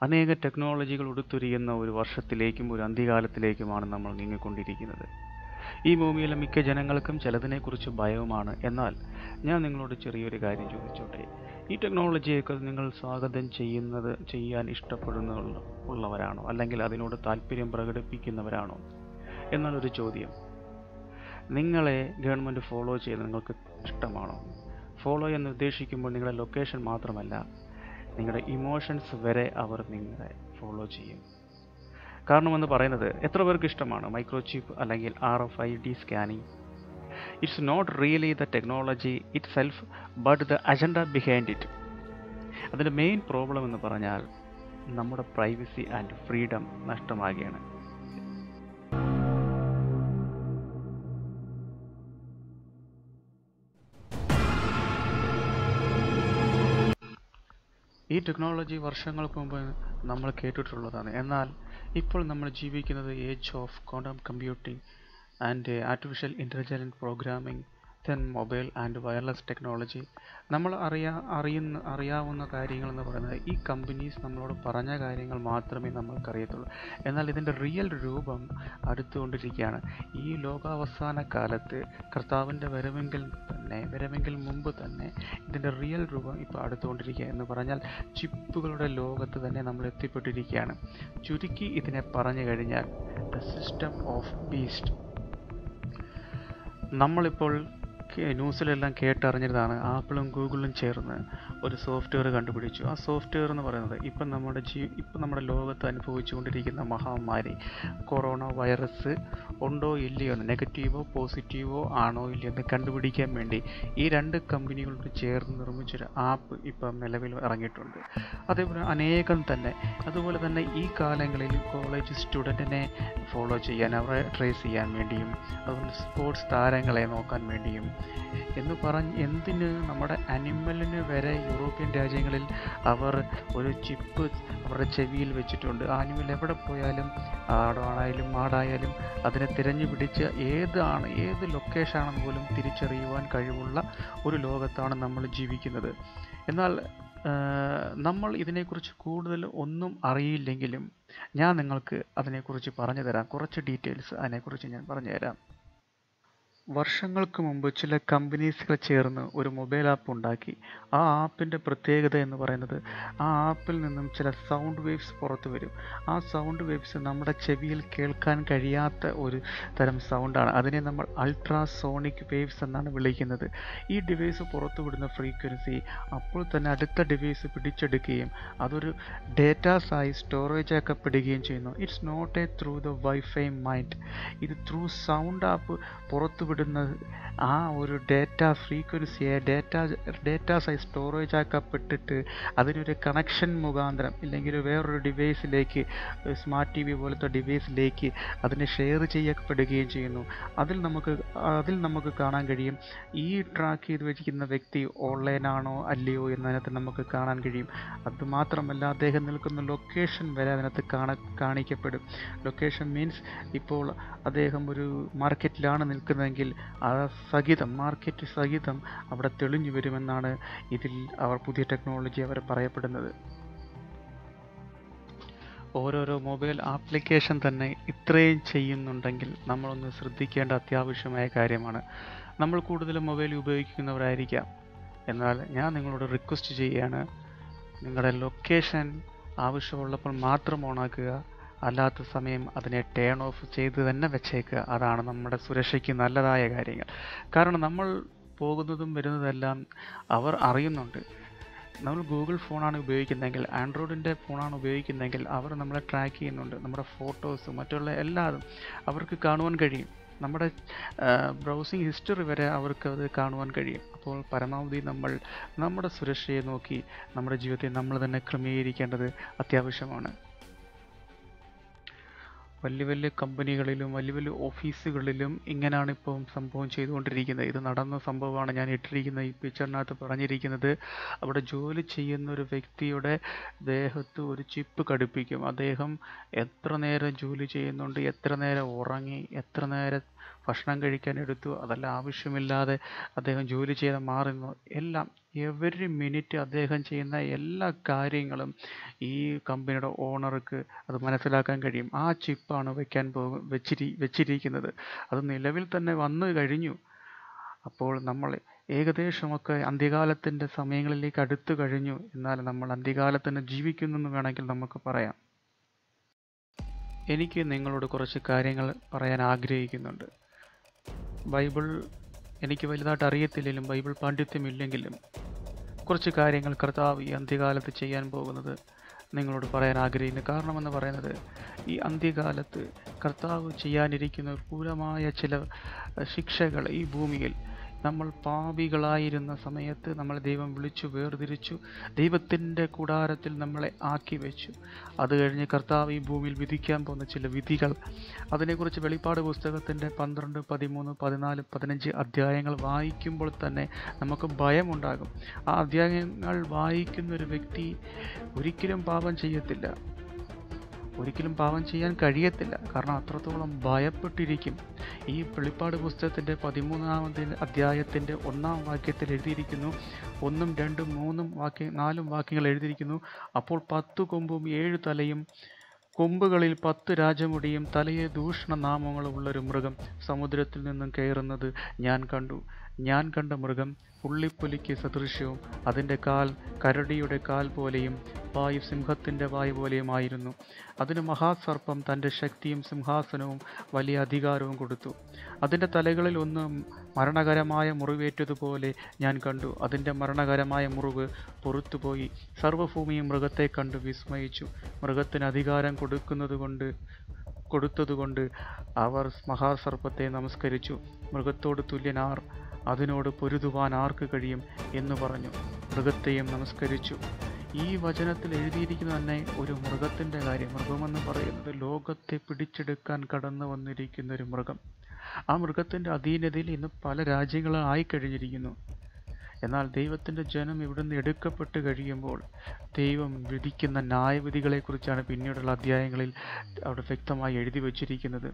അനേക ടെക്നോളജികൾ ഉടുത്തുരിയുന്ന ഒരു വർഷത്തിലേക്കും ഒരു അന്ത്യകാലത്തിലേക്കുമാണ് നമ്മൾ നീങ്ങിക്കൊണ്ടിരിക്കുന്നത് ഈ ഭൂമിയിലെ മിക്ക ജനങ്ങൾക്കും ചിലതിനെക്കുറിച്ച് ഭയവുമാണ് എന്നാൽ ഞാൻ നിങ്ങളോട് ചെറിയൊരു കാര്യം ചോദിച്ചോട്ടെ ഈ ടെക്നോളജിയൊക്കെ നിങ്ങൾ സ്വാഗതം ചെയ്യുന്നത് ചെയ്യാൻ ഇഷ്ടപ്പെടുന്ന ഉള്ള- ഉള്ളവരാണോ അല്ലെങ്കിൽ അതിനോട് താല്പര്യം പ്രകടിപ്പിക്കുന്നവരാണോ എന്നാലൊരു ചോദ്യം നിങ്ങളെ ഗവൺമെൻറ് ഫോളോ ചെയ്ത് നിങ്ങൾക്ക് ഇഷ്ടമാണോ ഫോളോ എന്ന് ഉദ്ദേശിക്കുമ്പോൾ നിങ്ങളുടെ ലൊക്കേഷൻ മാത്രമല്ല നിങ്ങളുടെ ഇമോഷൻസ് വരെ അവർ നിങ്ങളെ ഫോളോ ചെയ്യും കാരണം എന്ന് പറയുന്നത് എത്ര പേർക്ക് ഇഷ്ടമാണ് മൈക്രോ ചിപ്പ് അല്ലെങ്കിൽ R F I D scanning it's not really the technology itself but the agenda behind it അതിൻ്റെ മെയിൻ പ്രോബ്ലം എന്ന് പറഞ്ഞാൽ നമ്മുടെ പ്രൈവസി ആൻഡ് ഫ്രീഡം നഷ്ടമാകുകയാണ് ഈ ടെക്നോളജി വർഷങ്ങൾക്ക് മുമ്പ് നമ്മൾ കേട്ടിട്ടുള്ളതാണ് എന്നാൽ ഇപ്പോൾ നമ്മൾ ജീവിക്കുന്നത് age of quantum computing and artificial intelligent programming then mobile and wireless technology നമ്മൾ അറിയാ അറിയുന്ന അറിയാവുന്ന കാര്യങ്ങൾ എന്ന് പറയുന്നത് ഈ കമ്പനീസ് നമ്മളോട് പറഞ്ഞ കാര്യങ്ങൾ മാത്രമേ നമ്മൾക്കറിയത്തുള്ളൂ എന്നാൽ ഇതിൻ്റെ റിയൽ രൂപം അടുത്തുകൊണ്ടിരിക്കുകയാണ് ഈ ലോകാവസാന കാലത്ത് കർത്താവിൻ്റെ വരവെങ്കിൽ തന്നെ വരവെങ്കിൽ മുമ്പ് തന്നെ ഇതിൻ്റെ റിയൽ രൂപം ഇപ്പോൾ അടുത്തുകൊണ്ടിരിക്കുക എന്ന് പറഞ്ഞാൽ ചിപ്പുകളുടെ ലോകത്ത് തന്നെ നമ്മൾ എത്തിപ്പെട്ടിരിക്കുകയാണ് ചുരുക്കി ഇതിനെ പറഞ്ഞു കഴിഞ്ഞാൽ ദ സിസ്റ്റം ഓഫ് ബീസ്റ്റ് നമ്മളിപ്പോൾ കേ- ന്യൂസിലെല്ലാം കേട്ടറിഞ്ഞതാണ് ആപ്പിളും ഗൂഗിളും ചേർന്ന് ഒരു സോഫ്റ്റ്വെയർ കണ്ടുപിടിച്ചു ആ സോഫ്റ്റ്വെയർ എന്ന് പറയുന്നത് ഇപ്പം നമ്മുടെ ജീ ഇപ്പം നമ്മുടെ ലോകത്ത് അനുഭവിച്ചുകൊണ്ടിരിക്കുന്ന മഹാമാരി കൊറോണ വൈറസ് ഉണ്ടോ ഇല്ലയോ എന്ന് നെഗറ്റീവോ പോസിറ്റീവോ ആണോ ഇല്ലയോ എന്ന് കണ്ടുപിടിക്കാൻ വേണ്ടി ഈ രണ്ട് കമ്പനികളോട് ചേർന്ന് നിർമ്മിച്ചൊരു ആപ്പ് ഇപ്പം നിലവിൽ ഇറങ്ങിയിട്ടുണ്ട് അതേപോലെ അനേകം തന്നെ അതുപോലെ തന്നെ ഈ കാലങ്ങളിൽ കോളേജ് സ്റ്റുഡൻറ്റിനെ ഫോളോ ചെയ്യാൻ അവരെ ട്രേസ് ചെയ്യാൻ വേണ്ടിയും അതുപോലെ സ്പോർട്സ് താരങ്ങളെ നോക്കാൻ വേണ്ടിയും എന്ന് പറഞ്ഞ് എന്തിന് നമ്മുടെ അനിമലിന് വരെ യൂറോപ്യൻ രാജ്യങ്ങളിൽ അവർ ഒരു ചിപ്പ് അവരുടെ ചെവിയിൽ വെച്ചിട്ടുണ്ട് ആ അനിമൽ എവിടെ പോയാലും ആടാണായാലും മാടായാലും അതിനെ തിരഞ്ഞു പിടിച്ച് ഏതാണ് ഏത് ലൊക്കേഷനാണെന്ന് പോലും തിരിച്ചറിയുവാൻ കഴിവുള്ള ഒരു ലോകത്താണ് നമ്മൾ ജീവിക്കുന്നത് എന്നാൽ ആ, നമ്മൾ ഇതിനെക്കുറിച്ച് കൂടുതൽ ഒന്നും അറിയില്ലെങ്കിലും ഞാൻ നിങ്ങൾക്ക് അതിനെക്കുറിച്ച് പറഞ്ഞു തരാം കുറച്ച് ഡീറ്റെയിൽസ് അതിനെക്കുറിച്ച് ഞാൻ പറഞ്ഞു തരാം വർഷങ്ങൾക്ക് മുമ്പ് ചില കമ്പനീസുകൾ ചേർന്ന് ഒരു മൊബൈൽ ആപ്പ് ഉണ്ടാക്കി ആ ആപ്പിൻ്റെ പ്രത്യേകത എന്ന് പറയുന്നത് ആ ആപ്പിൽ നിന്നും ചില സൗണ്ട് വേവ്സ് പുറത്തു വരും ആ സൗണ്ട് വേവ്സ് നമ്മുടെ ചെവിയിൽ കേൾക്കാൻ കഴിയാത്ത ഒരു തരം സൗണ്ടാണ് അതിനെ നമ്മൾ അൾട്രാസോണിക് വേവ്സ് എന്നാണ് വിളിക്കുന്നത് ഈ ഡിവൈസ് പുറത്തുവിടുന്ന ഫ്രീക്വൻസി അപ്പോൾ തന്നെ അടുത്ത ഡിവൈസ് പിടിച്ചെടുക്കുകയും അതൊരു ഡേറ്റാസായി സ്റ്റോറേജ് ആക്കപ്പെടുകയും ചെയ്യുന്നു it's not a through the wifi mind ഇത് ത്രൂ സൗണ്ട് ആപ്പ് പുറത്തുവിടുന്ന ആ ഒരു ഡേറ്റ ഫ്രീക്വൻസിയെ ഡേറ്റ ഡേറ്റാസായി സ്റ്റോറേജ് ആക്കപ്പെട്ടിട്ട് അതിനൊരു കണക്ഷൻ മുഖാന്തരം ഇല്ലെങ്കിൽ വേറൊരു ഡിവൈസിലേക്ക് സ്മാർട്ട് ടി വി പോലത്തെ ഡിവൈസിലേക്ക് അതിനെ ഷെയർ ചെയ്യപ്പെടുകയും ചെയ്യുന്നു അതിൽ നമുക്ക് അതിൽ നമുക്ക് കാണാൻ കഴിയും ഈ ട്രാക്ക് ചെയ്ത് വെച്ചിരിക്കുന്ന വ്യക്തി ഓൺലൈൻ ആണോ അല്ലയോ എന്നതിനകത്ത് നമുക്ക് കാണാൻ കഴിയും അതുമാത്രമല്ല അദ്ദേഹം നിൽക്കുന്ന ലൊക്കേഷൻ വരെ അതിനകത്ത് കാണ കാണിക്കപ്പെടും ലൊക്കേഷൻ മീൻസ് ഇപ്പോൾ അദ്ദേഹം ഒരു മാർക്കറ്റിലാണ് നിൽക്കുന്നതെങ്കിൽ ആ സഹിതം മാർക്കറ്റ് സഹിതം അവിടെ തെളിഞ്ഞു വരുമെന്നാണ് ഇതിൽ അവർ പുതിയ ടെക്നോളജി അവർ പറയപ്പെടുന്നത് ഓരോരോ മൊബൈൽ ആപ്ലിക്കേഷൻ തന്നെ ഇത്രയും ചെയ്യുന്നുണ്ടെങ്കിൽ നമ്മളൊന്ന് ശ്രദ്ധിക്കേണ്ട അത്യാവശ്യമായ കാര്യമാണ് നമ്മൾ കൂടുതലും മൊബൈൽ ഉപയോഗിക്കുന്നവരായിരിക്കാം എന്നാൽ ഞാൻ നിങ്ങളോട് റിക്വസ്റ്റ് ചെയ്യുകയാണ് നിങ്ങളുടെ ലൊക്കേഷൻ ആവശ്യമുള്ളപ്പോൾ മാത്രം ഓണാക്കുക അല്ലാത്ത സമയം അതിനെ ടേൺ ഓഫ് ചെയ്ത് തന്നെ വെച്ചേക്കുക അതാണ് നമ്മുടെ സുരക്ഷയ്ക്ക് നല്ലതായ കാര്യങ്ങൾ കാരണം നമ്മൾ പോകുന്നതും വരുന്നതെല്ലാം അവർ അറിയുന്നുണ്ട് നമ്മൾ ഗൂഗിൾ ഫോണാണ് ഉപയോഗിക്കുന്നതെങ്കിൽ ആൻഡ്രോയിഡിൻ്റെ ഫോണാണ് ഉപയോഗിക്കുന്നതെങ്കിൽ അവർ നമ്മളെ ട്രാക്ക് ചെയ്യുന്നുണ്ട് നമ്മുടെ ഫോട്ടോസ് മറ്റുള്ള എല്ലാതും അവർക്ക് കാണുവാൻ കഴിയും നമ്മുടെ ബ്രൗസിങ് ഹിസ്റ്ററി വരെ അവർക്ക് അത് കാണുവാൻ കഴിയും അപ്പോൾ പരമാവധി നമ്മൾ നമ്മുടെ സുരക്ഷയെ നോക്കി നമ്മുടെ ജീവിതത്തെ നമ്മൾ തന്നെ ക്രമീകരിക്കേണ്ടത് അത്യാവശ്യമാണ് വലിയ വലിയ കമ്പനികളിലും വലിയ വലിയ ഓഫീസുകളിലും ഇങ്ങനെയാണ് ഇപ്പം സംഭവം ചെയ്തുകൊണ്ടിരിക്കുന്നത് ഇത് നടന്ന സംഭവമാണ് ഞാൻ ഇട്ടിരിക്കുന്ന ഈ പിക്ചറിനകത്ത് പറഞ്ഞിരിക്കുന്നത് അവിടെ ജോലി ചെയ്യുന്ന ഒരു വ്യക്തിയുടെ ദേഹത്ത് ഒരു ചിപ്പ് ഘടിപ്പിക്കും അദ്ദേഹം എത്ര നേരം ജോലി ചെയ്യുന്നുണ്ട് എത്ര നേരം ഉറങ്ങി എത്ര നേരം ഭക്ഷണം കഴിക്കാൻ എടുത്തു അതല്ല ആവശ്യമില്ലാതെ അദ്ദേഹം ജോലി ചെയ്ത് മാറുന്നു എല്ലാം എവരി മിനിറ്റ് അദ്ദേഹം ചെയ്യുന്ന എല്ലാ കാര്യങ്ങളും ഈ കമ്പനിയുടെ ഓണർക്ക് അത് മനസ്സിലാക്കാൻ കഴിയും ആ ചിപ്പാണ് വെക്കാൻ പോകും വെച്ചിരി വെച്ചിരിക്കുന്നത് അത് നിലവിൽ തന്നെ വന്നു കഴിഞ്ഞു അപ്പോൾ നമ്മൾ ഏകദേശമൊക്കെ അന്ത്യകാലത്തിൻ്റെ സമയങ്ങളിലേക്ക് അടുത്തു കഴിഞ്ഞു എന്നാൽ നമ്മൾ അന്ത്യകാലത്തിന് ജീവിക്കുന്നു എന്ന് വേണമെങ്കിൽ നമുക്ക് പറയാം എനിക്ക് നിങ്ങളോട് കുറച്ച് കാര്യങ്ങൾ പറയാൻ ആഗ്രഹിക്കുന്നുണ്ട് ബൈബിൾ എനിക്ക് വലുതായിട്ട് അറിയത്തില്ലെങ്കിലും ബൈബിൾ പാണ്ഡിത്യമില്ലെങ്കിലും കുറച്ച് കാര്യങ്ങൾ കർത്താവ് ഈ അന്ത്യകാലത്ത് ചെയ്യാൻ പോകുന്നത് നിങ്ങളോട് പറയാൻ ആഗ്രഹിക്കുന്നു കാരണമെന്ന് പറയുന്നത് ഈ അന്ത്യകാലത്ത് കർത്താവ് ചെയ്യാനിരിക്കുന്ന ക്രൂരമായ ചില ശിക്ഷകൾ ഈ ഭൂമിയിൽ നമ്മൾ പാപികളായിരുന്ന സമയത്ത് നമ്മളെ ദൈവം വിളിച്ചു വേർതിരിച്ചു ദൈവത്തിൻ്റെ കൂടാരത്തിൽ നമ്മളെ ആക്കി വെച്ചു അത് കഴിഞ്ഞ് കർത്താവ് ഈ ഭൂമിയിൽ വിധിക്കാൻ പോകുന്ന ചില വിധികൾ അതിനെക്കുറിച്ച് വെളിപ്പാട് പുസ്തകത്തിൻ്റെ പന്ത്രണ്ട് പതിമൂന്ന് പതിനാല് പതിനഞ്ച് അധ്യായങ്ങൾ വായിക്കുമ്പോൾ തന്നെ നമുക്ക് ഭയമുണ്ടാകും ആ അധ്യായങ്ങൾ വായിക്കുന്ന ഒരു വ്യക്തി ഒരിക്കലും പാപം ചെയ്യത്തില്ല ഒരിക്കലും പാപം ചെയ്യാൻ കഴിയത്തില്ല കാരണം അത്രത്തോളം ഭയപ്പെട്ടിരിക്കും ഈ വെളിപ്പാട് പുസ്തകത്തിൻ്റെ പതിമൂന്നാമത്തെ അധ്യായത്തിൻ്റെ ഒന്നാം വാക്യത്തിൽ എഴുതിയിരിക്കുന്നു ഒന്നും രണ്ടും മൂന്നും വാക്യ നാലും വാക്യങ്ങൾ എഴുതിയിരിക്കുന്നു അപ്പോൾ പത്തു കൊമ്പും ഏഴു തലയും കൊമ്പുകളിൽ പത്ത് രാജമുടിയും തലയെ ദൂഷണനാമങ്ങളും ഉള്ളൊരു മൃഗം സമുദ്രത്തിൽ നിന്നും കയറുന്നത് ഞാൻ കണ്ടു ഞാൻ കണ്ട മൃഗം പുള്ളിപ്പുലിക്ക് സദൃശ്യവും അതിൻ്റെ കാൽ കരടിയുടെ കാൽ പോലെയും വായു സിംഹത്തിൻ്റെ വായു പോലെയുമായിരുന്നു അതിന് മഹാസർപ്പം തൻ്റെ ശക്തിയും സിംഹാസനവും വലിയ അധികാരവും കൊടുത്തു അതിൻ്റെ തലകളിൽ ഒന്ന് മരണകരമായ മുറിവേറ്റതുപോലെ ഞാൻ കണ്ടു അതിൻ്റെ മരണകരമായ മുറിവ് പുറത്തുപോയി സർവ്വഭൂമിയും മൃഗത്തെ കണ്ടു വിസ്മയിച്ചു മൃഗത്തിന് അധികാരം കൊടുക്കുന്നതുകൊണ്ട് കൊടുത്തതുകൊണ്ട് അവർ മഹാസർപ്പത്തെ നമസ്കരിച്ചു മൃഗത്തോട് തുല്യനാർ അതിനോട് പൊരുതുവാൻ ആർക്ക് കഴിയും എന്ന് പറഞ്ഞു മൃഗത്തെയും നമസ്കരിച്ചു ഈ വചനത്തിൽ എഴുതിയിരിക്കുന്ന തന്നെ ഒരു മൃഗത്തിൻ്റെ കാര്യം മൃഗമെന്ന് പറയുന്നത് ലോകത്തെ പിടിച്ചെടുക്കാൻ കടന്നു വന്നിരിക്കുന്ന ഒരു മൃഗം ആ മൃഗത്തിൻ്റെ അധീനതയിൽ ഇന്ന് പല രാജ്യങ്ങളും ആയിക്കഴിഞ്ഞിരിക്കുന്നു എന്നാൽ ദൈവത്തിൻ്റെ ജനം ഇവിടുന്ന് എടുക്കപ്പെട്ട് കഴിയുമ്പോൾ ദൈവം വിധിക്കുന്ന ന്യായവിധികളെക്കുറിച്ചാണ് പിന്നീടുള്ള അധ്യായങ്ങളിൽ അവിടെ വ്യക്തമായി എഴുതി വച്ചിരിക്കുന്നത്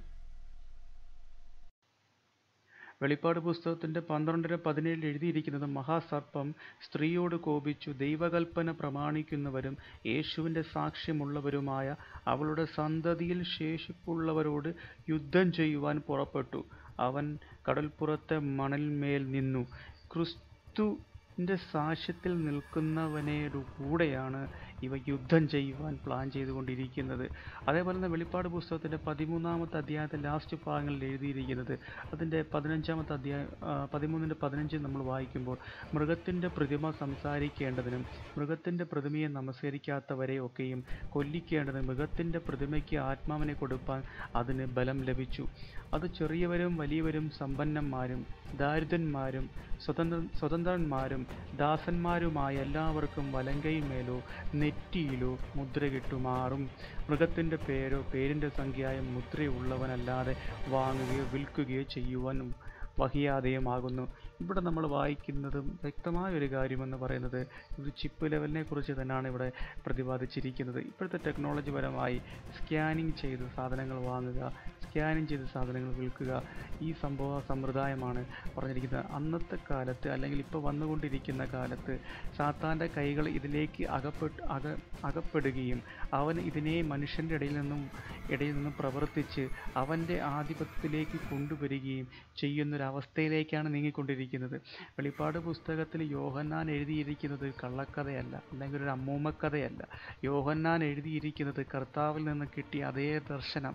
വെളിപ്പാട് പുസ്തകത്തിൻ്റെ പന്ത്രണ്ടര പതിനേഴിൽ എഴുതിയിരിക്കുന്നത് മഹാസർപ്പം സ്ത്രീയോട് കോപിച്ചു ദൈവകൽപ്പന പ്രമാണിക്കുന്നവരും യേശുവിൻ്റെ സാക്ഷ്യമുള്ളവരുമായ അവളുടെ സന്തതിയിൽ ശേഷിപ്പുള്ളവരോട് യുദ്ധം ചെയ്യുവാൻ പുറപ്പെട്ടു അവൻ കടൽപ്പുറത്തെ മണൽമേൽ നിന്നു ക്രിസ്തുവിൻ്റെ സാക്ഷ്യത്തിൽ നിൽക്കുന്നവനോട് കൂടെയാണ് ഇവ യുദ്ധം ചെയ്യുവാൻ പ്ലാൻ ചെയ്തുകൊണ്ടിരിക്കുന്നത് അതേപോലെ തന്നെ വെളിപ്പാട് പുസ്തകത്തിൻ്റെ പതിമൂന്നാമത്തെ അധ്യായത്തെ ലാസ്റ്റ് ഭാഗങ്ങളിൽ എഴുതിയിരിക്കുന്നത് അതിൻ്റെ പതിനഞ്ചാമത്തെ അധ്യായം പതിമൂന്നിൻ്റെ പതിനഞ്ച് നമ്മൾ വായിക്കുമ്പോൾ മൃഗത്തിൻ്റെ പ്രതിമ സംസാരിക്കേണ്ടതിനും മൃഗത്തിൻ്റെ പ്രതിമയെ നമസ്കരിക്കാത്തവരെ ഒക്കെയും കൊല്ലിക്കേണ്ടതിനും മൃഗത്തിൻ്റെ പ്രതിമയ്ക്ക് ആത്മാവിനെ കൊടുപ്പാൻ അതിന് ബലം ലഭിച്ചു അത് ചെറിയവരും വലിയവരും സമ്പന്നന്മാരും ദാരിദ്ര്യന്മാരും സ്വതന്ത്ര സ്വതന്ത്രന്മാരും ദാസന്മാരുമായ എല്ലാവർക്കും വലങ്കൈമേലോ നെറ്റിയിലോ മുദ്ര കിട്ടുമാറും മൃഗത്തിൻ്റെ പേരോ പേരിൻ്റെ സംഖ്യയായ മുദ്രയുള്ളവനല്ലാതെ വാങ്ങുകയോ വിൽക്കുകയോ ചെയ്യുവാനും വഹിയാതെയുമാകുന്നു ഇവിടെ നമ്മൾ വായിക്കുന്നതും വ്യക്തമായ ഒരു കാര്യമെന്ന് പറയുന്നത് ഒരു ചിപ്പ് ലെവലിനെ കുറിച്ച് തന്നെയാണ് ഇവിടെ പ്രതിപാദിച്ചിരിക്കുന്നത് ഇപ്പോഴത്തെ ടെക്നോളജി പരമായി സ്കാനിങ് ചെയ്ത് സാധനങ്ങൾ വാങ്ങുക സ്കാനിങ് ചെയ്ത് സാധനങ്ങൾ വിൽക്കുക ഈ സംഭവ സമ്പ്രദായമാണ് പറഞ്ഞിരിക്കുന്നത് അന്നത്തെ കാലത്ത് അല്ലെങ്കിൽ ഇപ്പോൾ വന്നുകൊണ്ടിരിക്കുന്ന കാലത്ത് സാത്താൻ്റെ കൈകൾ ഇതിലേക്ക് അകപ്പെട്ട് അക അകപ്പെടുകയും അവൻ ഇതിനെ മനുഷ്യൻ്റെ ഇടയിൽ നിന്നും ഇടയിൽ നിന്നും പ്രവർത്തിച്ച് അവൻ്റെ ആധിപത്യത്തിലേക്ക് കൊണ്ടുവരികയും ചെയ്യുന്നൊരവസ്ഥയിലേക്കാണ് നീങ്ങിക്കൊണ്ടിരിക്കുന്നത് വെളിപ്പാട് പുസ്തകത്തിൽ യോഹന്നാൻ എഴുതിയിരിക്കുന്നത് കള്ളക്കഥയല്ല അല്ലെങ്കിൽ ഒരു അമ്മൂമ്മക്കഥയല്ല യോഹന്നാൻ എഴുതിയിരിക്കുന്നത് കർത്താവിൽ നിന്ന് കിട്ടിയ അതേ ദർശനം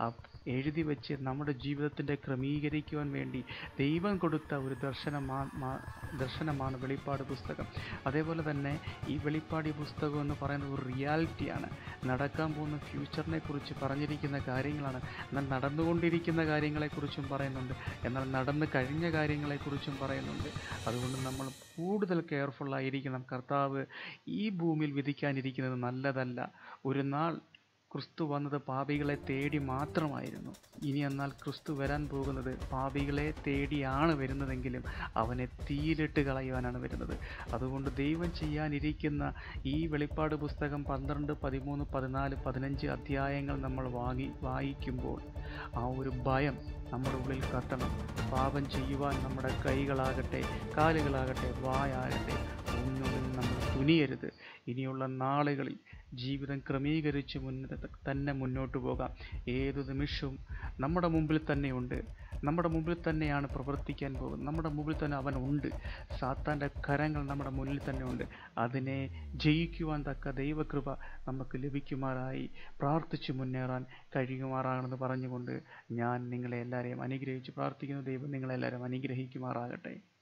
എഴുതി വെച്ച് നമ്മുടെ ജീവിതത്തിൻ്റെ ക്രമീകരിക്കുവാൻ വേണ്ടി ദൈവം കൊടുത്ത ഒരു ദർശനമാ ദർശനമാണ് വെളിപ്പാട് പുസ്തകം അതേപോലെ തന്നെ ഈ വെളിപ്പാടി പുസ്തകം എന്ന് പറയുന്നത് ഒരു റിയാലിറ്റിയാണ് നടക്കാൻ പോകുന്ന ഫ്യൂച്ചറിനെ കുറിച്ച് പറഞ്ഞിരിക്കുന്ന കാര്യങ്ങളാണ് എന്നാൽ നടന്നുകൊണ്ടിരിക്കുന്ന കാര്യങ്ങളെക്കുറിച്ചും പറയുന്നുണ്ട് എന്നാൽ നടന്നു കഴിഞ്ഞ കാര്യങ്ങളെക്കുറിച്ചും പറയുന്നുണ്ട് അതുകൊണ്ട് നമ്മൾ കൂടുതൽ കെയർഫുള്ളായിരിക്കണം കർത്താവ് ഈ ഭൂമിയിൽ വിധിക്കാനിരിക്കുന്നത് നല്ലതല്ല ഒരു നാൾ ക്രിസ്തു വന്നത് പാപികളെ തേടി മാത്രമായിരുന്നു ഇനി എന്നാൽ ക്രിസ്തു വരാൻ പോകുന്നത് പാപികളെ തേടിയാണ് വരുന്നതെങ്കിലും അവനെ തീയിലിട്ട് കളയുവാനാണ് വരുന്നത് അതുകൊണ്ട് ദൈവം ചെയ്യാനിരിക്കുന്ന ഈ വെളിപ്പാട് പുസ്തകം പന്ത്രണ്ട് പതിമൂന്ന് പതിനാല് പതിനഞ്ച് അധ്യായങ്ങൾ നമ്മൾ വാങ്ങി വായിക്കുമ്പോൾ ആ ഒരു ഭയം നമ്മുടെ ഉള്ളിൽ കത്തണം പാപം ചെയ്യുവാൻ നമ്മുടെ കൈകളാകട്ടെ കാലുകളാകട്ടെ വായാകട്ടെ ഒന്നും നമ്മൾ തുനിയരുത് ഇനിയുള്ള നാളുകളിൽ ജീവിതം ക്രമീകരിച്ച് മുന്നേ തന്നെ മുന്നോട്ട് പോകാം ഏതു നിമിഷവും നമ്മുടെ മുമ്പിൽ തന്നെയുണ്ട് നമ്മുടെ മുമ്പിൽ തന്നെയാണ് പ്രവർത്തിക്കാൻ പോകുന്നത് നമ്മുടെ മുമ്പിൽ തന്നെ അവൻ ഉണ്ട് സാത്താൻ്റെ കരങ്ങൾ നമ്മുടെ മുന്നിൽ തന്നെ ഉണ്ട് അതിനെ ജയിക്കുവാൻ തക്ക ദൈവകൃപ നമുക്ക് ലഭിക്കുമാറായി പ്രാർത്ഥിച്ചു മുന്നേറാൻ കഴിയുമാറാണെന്ന് പറഞ്ഞുകൊണ്ട് ഞാൻ നിങ്ങളെ എല്ലാവരെയും അനുഗ്രഹിച്ച് പ്രാർത്ഥിക്കുന്നു ദൈവം നിങ്ങളെല്ലാവരും അനുഗ്രഹിക്കുമാറാകട്ടെ